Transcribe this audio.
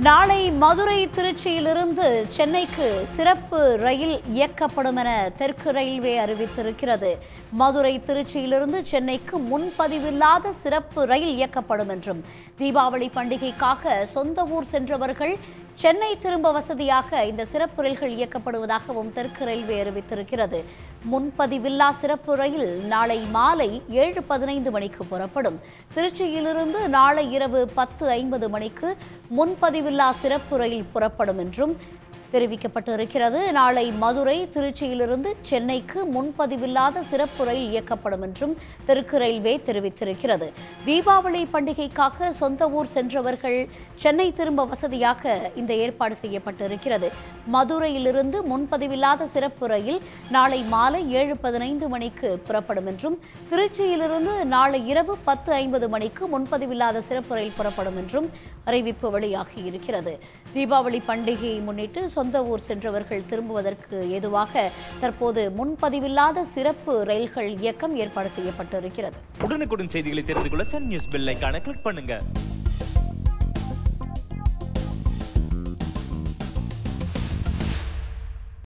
நாளை மதுரை திருச்சியிலிருந்து சென்னைக்கு சிறப்பு ரயில் இயக்கப்படும் என தெற்கு ரயில்வே அறிவித்திருக்கிறது மதுரை திருச்சியிலிருந்து சென்னைக்கு முன்பதிவில்லாத சிறப்பு ரயில் இயக்கப்படும் என்றும் தீபாவளி பண்டிகைக்காக சொந்த ஊர் சென்றவர்கள் சென்னை திரும்ப வசதியாக இந்த சிறப்பு ரயில்கள் இயக்கப்படுவதாகவும் தெற்கு ரயில்வே அறிவித்திருக்கிறது முன்பதிவில்லா சிறப்பு ரயில் நாளை மாலை ஏழு பதினைந்து மணிக்கு புறப்படும் திருச்சியிலிருந்து நாளை இரவு பத்து ஐம்பது மணிக்கு முன்பதிவில்லா சிறப்பு ரயில் புறப்படும் என்றும் தெரிவிக்கப்பட்டிருக்கிறது நாளை மதுரை திருச்சியிலிருந்து சென்னைக்கு முன்பதிவில்லாத சிறப்பு ரயில் இயக்கப்படும் என்றும் தெற்கு ரயில்வே தெரிவித்திருக்கிறது தீபாவளி பண்டிகைக்காக சொந்த ஊர் சென்றவர்கள் சென்னை திரும்ப வசதியாக இந்த ஏற்பாடு செய்யப்பட்டிருக்கிறது மதுரையிலிருந்து முன்பதிவில்லாத சிறப்பு ரயில் நாளை மாலை ஏழு பதினைந்து மணிக்கு புறப்படும் என்றும் திருச்சியிலிருந்து நாளை இரவு பத்து ஐம்பது மணிக்கு முன்பதிவில்லாத சிறப்பு ரயில் புறப்படும் என்றும் அறிவிப்பு வெளியாகி இருக்கிறது தீபாவளி பண்டிகையை முன்னிட்டு சொந்த ஊர் சென்றவர்கள் திரும்புவதற்கு ஏதுவாக தற்போது முன்பதிவில்லாத சிறப்பு ரயில்கள் இயக்கம் ஏற்பாடு செய்யப்பட்டிருக்கிறது உடனுக்குடன் செய்திகளை தெரிந்து கொள்ள சன் நியூஸ் பெல் ஐகானை கிளிக் பண்ணுங்க